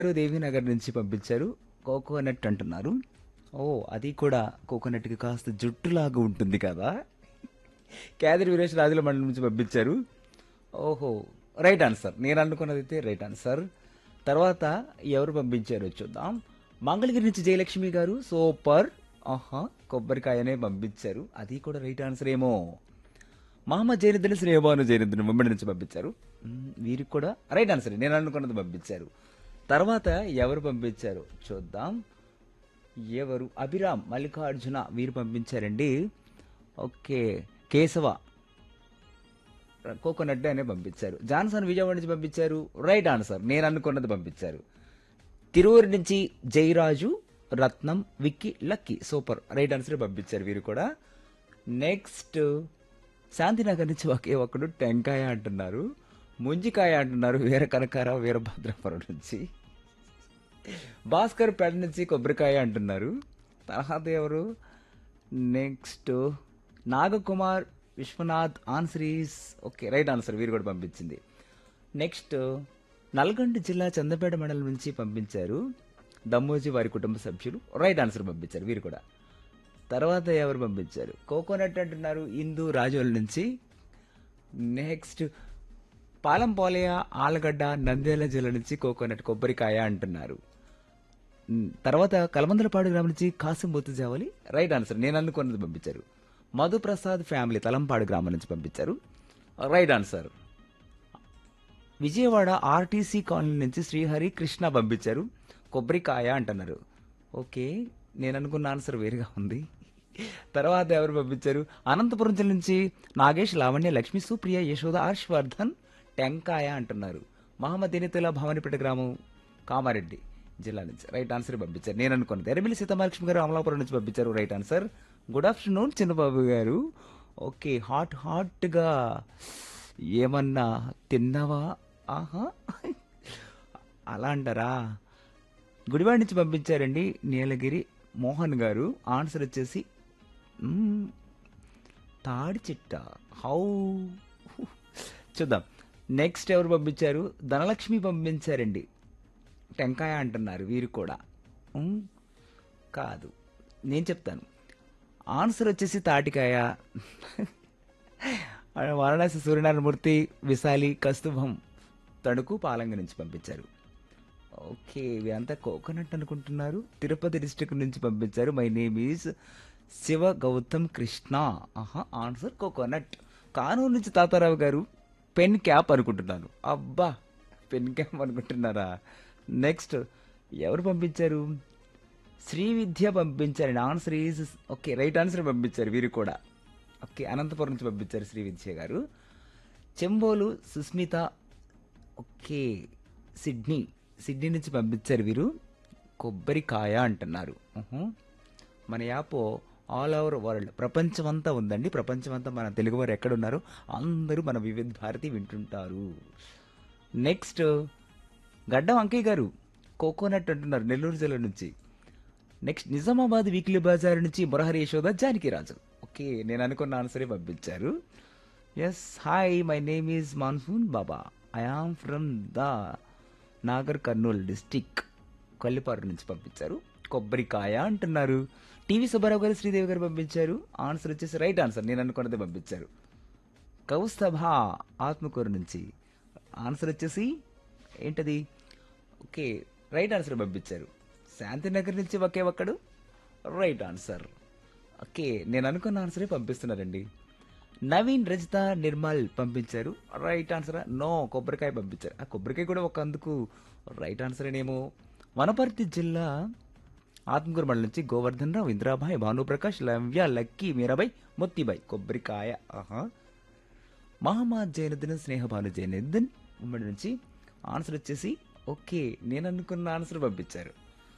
దేవీనగర్ నుంచి పంపించారు కోకోనట్ అంటున్నారు ఓ అది కూడా కోకోనట్కి కాస్త జుట్టులాగా ఉంటుంది కదా కేదరి వీరేష్ రాజుల మండలం నుంచి పంపించారు ఓహో రైట్ ఆన్సర్ నేను అనుకున్నది అయితే రైట్ ఆన్సర్ తర్వాత ఎవరు పంపించారో చూద్దాం మంగళగిరి నుంచి జయలక్ష్మి గారు సూపర్ ఆహా కొబ్బరికాయనే పంపించారు అది కూడా రైట్ ఆన్సర్ ఏమో మహమ్మద్ జైనుద్దీన్ శ్రేయభాను జైనుద్దీన్ ముంబై నుంచి పంపించారు మ్మ్, వీరికి కూడా రైట్ ఆన్సర్ నేను అనుకున్నది పంపించారు తర్వాత ఎవరు పంపించారు చూద్దాం ఎవరు అభిరామ్ మల్లికార్జున వీరు పంపించారండి ఓకే కేశవ కోకోనట్ అనే పంపించారు జాన్సన్ విజయవాడ నుంచి పంపించారు రైట్ ఆన్సర్ నేను అనుకున్నది పంపించారు తిరువురు నుంచి Jayaraju Ratnam Vicky lucky super right answer పంపించారు వీరు కూడా నెక్స్ట్ శాంతినగర్ నుంచి ఒకే ఒక్కడు టెంకాయ అంటున్నారు ముంజికాయ అంటున్నారు వీర కనకార వీరభద్రపురం నుంచి భాస్కర్ పేట నుంచి కొబ్బరికాయ అంటున్నారు తర్వాత ఎవరు next Nagakumar Viswanath answer is okay right answer వీరు కూడా పంపించింది నెక్స్ట్ నల్గొండ జిల్లా చందపేట మండలం నుంచి పంపించారు దమ్మోజీ వారి కుటుంబ సభ్యులు రైట్ ఆన్సర్ పంపించారు వీరు కూడా తర్వాత ఎవరు పంపించారు కోకోనట్ అంటున్నారు ఇందు రాజోల్ నుంచి నెక్స్ట్ పాలంపోలయ ఆలగడ్డ నంద్యాల జిల్లా నుంచి కోకోనట్ కొబ్బరికాయ అంటున్నారు ఉమ్, తర్వాత కలమందలపాడు గ్రామం నుంచి కాసింబోతు జావలి రైట్ ఆన్సర్ నేను అనుకున్నది పంపించారు మధుప్రసాద్ ఫ్యామిలీ తలంపాడు గ్రామం నుంచి పంపించారు right answer Vijayawada RTC colony నుంచి శ్రీహరి కృష్ణ పంపించారు కొబ్బరికాయ అంటున్నారు ఓకే నేను అనుకున్న ఆన్సర్ వేరుగా ఉంది తర్వాత ఎవరు పంపించారు అనంతపురం జిల్లా నుంచి నాగేష్ లావణ్య లక్ష్మి సుప్రియ యశోద హర్షవర్ధన్ టెంకాయ అంటున్నారు మహమ్మద్ ఎనితుల భవానిపేట గ్రామం కామారెడ్డి జిల్లా నుంచి రైట్ ఆన్సర్ పంపించారు నేను అనుకున్నది ఎరమిలి సీతమహాలక్ష్మి గారు అమలాపురం నుంచి పంపించారు right answer good afternoon Chinnababu గారు ఓకే హాట్ హాట్గా ఏమన్నా తిన్నావా ఆహా అలా అంటారా గుడివాడ నుంచి పంపించారండి నీలగిరి మోహన్ గారు ఆన్సర్ వచ్చేసి మ్మ్, తాడి చిట్ట హౌ చూద్దాం నెక్స్ట్ ఎవరు పంపించారు ధనలక్ష్మి పంపించారండి టెంకాయ అంటున్నారు వీరు కూడా మ్మ్, కాదు నేను చెప్తాను ఆన్సర్ వచ్చేసి తాటికాయ వారణాసి సూర్యనారాయణమూర్తి విశాలి కస్తుభం తణుకు పాలంగ నుంచి పంపించారు ఓకే ఇవంతా కోకోనట్ అనుకుంటున్నారు తిరుపతి డిస్ట్రిక్ట్ నుంచి పంపించారు my name is Siva Gautam Krishna ఆహా ఆన్సర్ కోకోనట్ కానూరు నుంచి తాతారావు గారు పెన్ క్యాప్ అనుకుంటున్నాను అబ్బా పెన్ క్యాప్ అనుకుంటున్నారా నెక్స్ట్ ఎవరు పంపించారు శ్రీ విద్య పంపించారండి answer is okay right answer పంపించారు వీరు కూడా ఓకే అనంతపురం నుంచి పంపించారు శ్రీ విద్య గారు Chembolu Susmitha okay Sydney Sydney నుంచి పంపించారు వీరు కొబ్బరికాయ అంటున్నారు ఉహు. మన యాప్ ఆల్ ఓవర్ వరల్డ్ ప్రపంచమంతా ఉందండి ప్రపంచమంతా మన తెలుగువారు ఎక్కడున్నారో అందరూ మన వివిధ భారతి వింటుంటారు నెక్స్ట్ గడ్డం అంకయ్య గారు కోకోనట్ అంటున్నారు నెల్లూరు జిల్లా నుంచి నెక్స్ట్ నిజామాబాద్ వీక్లీ బజార్ నుంచి మురహరి యశోద జానకి రాజు ఓకే నేను అనుకున్న ఆన్సరే పంపించారు yes hi my name is Monsoon Baba I am from the Nagar Kurnool district Kollipara నుంచి పంపించారు కొబ్బరికాయ అంటున్నారు టీవీ సుబ్బారావు గారు శ్రీదేవి గారు పంపించారు ఆన్సర్ వచ్చేసి రైట్ ఆన్సర్ నేను అనుకున్నది పంపించారు కౌస్తభ ఆత్మకూరు నుంచి ఆన్సర్ వచ్చేసి ఏంటది ఓకే రైట్ ఆన్సర్ పంపించారు శాంతినగర్ నుంచి ఒకే ఒక్కడు రైట్ ఆన్సర్ ఓకే నేను అనుకున్న ఆన్సరే పంపిస్తున్నారండి నవీన్ రజిత నిర్మల్ పంపించారు రైట్ ఆన్సర్ నో కొబ్బరికాయ పంపించారు ఆ కొబ్బరికాయ కూడా ఒక అందుకు రైట్ ఆన్సర్ ఏమో వనపర్తి జిల్లా ఆత్మకూరు మండలం నుంచి గోవర్ధన్ రావు ఇంద్రాబాయ్ భానుప్రకాష్ లవ్య లక్కీ మీరాబాయ్ మొత్తిబాయ్ కొబ్బరికాయ ఆహా మహమ్మద్ జైనుద్దీన్ స్నేహభాను జైనుద్దీన్ ఉమ్మడి నుంచి ఆన్సర్ వచ్చేసి ఓకే నేను అనుకున్న ఆన్సర్ పంపించారు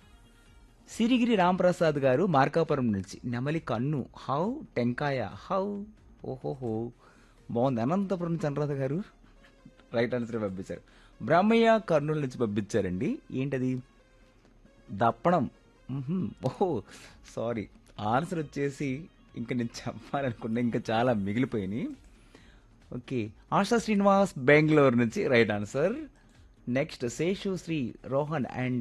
సిరిగిరి రాంప్రసాద్ గారు మార్కాపురం నుంచి నెమలి కన్ను హౌ టెంకాయ హౌ ఓహోహో బాగుంది అనంతపురం చంద్రరాధ గారు రైట్ ఆన్సర్ పంపించారు బ్రహ్మయ్య కర్నూలు నుంచి పంపించారండి ఏంటది దప్పడం మ్హూ. ఓహో సారీ ఆన్సర్ వచ్చేసి ఇంకా నేను చెప్పాలనుకున్నా ఇంకా చాలా మిగిలిపోయినాయి ఓకే ఆశా శ్రీనివాస్ బెంగళూరు నుంచి right answer next Seshu Sri Rohan and